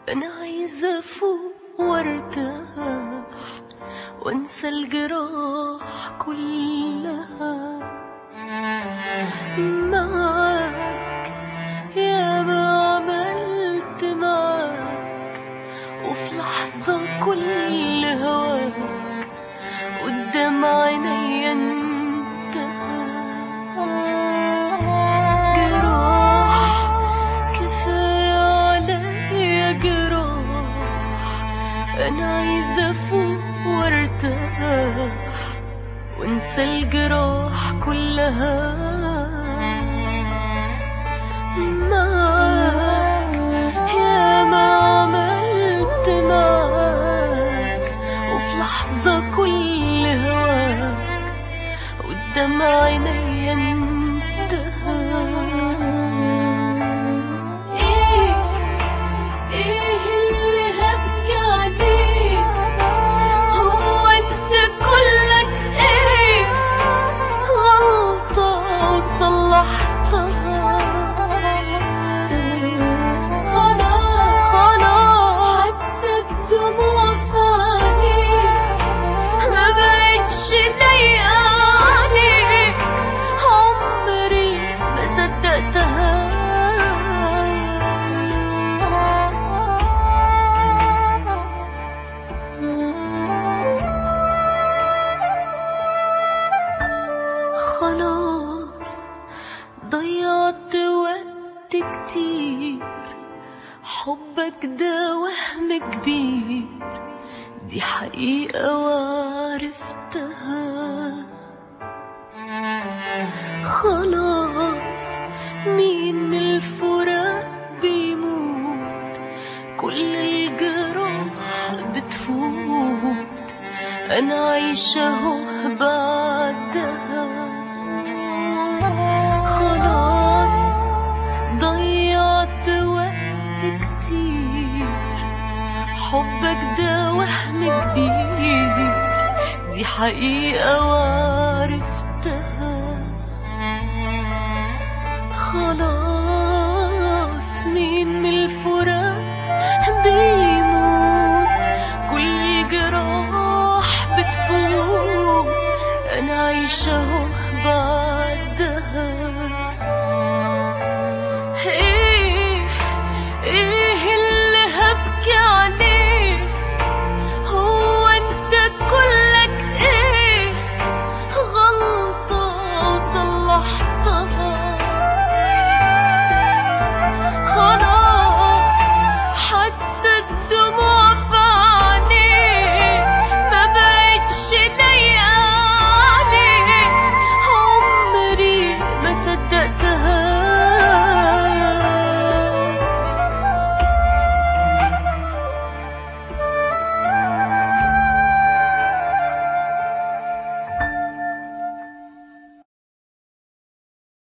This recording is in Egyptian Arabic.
أنا عايزة أفوق وارتاح وانسى الجراح كلها معاك يا ما عملت معاك وفي لحظة كل هواك قدام عيني انتهى جراح كفاية عليا جراح أنا عايزة أفوق وارتاح وانسى الجراح كلها معاك يا ما عملت معاك وفي لحظة كل هواك قدام عيني انتهى ايه ايه اللي هبكي عليه هو انت كلك ايه غلطة وصلحتها خلاص خلاص حسك دموع في عينيك ما بقتش لايقة عليك عمري ما صدقتها خلاص ضيعت وقت كتير حبك ده وهم كبير دي حقيقة وعرفتها خلاص مين من الفراق بيموت كل الجراح بتفوت أنا عايشة اهو بعدها خلاص ضيعت وقت كتير حبك ده وهم كبير دي حقيقة وعرفتها خلاص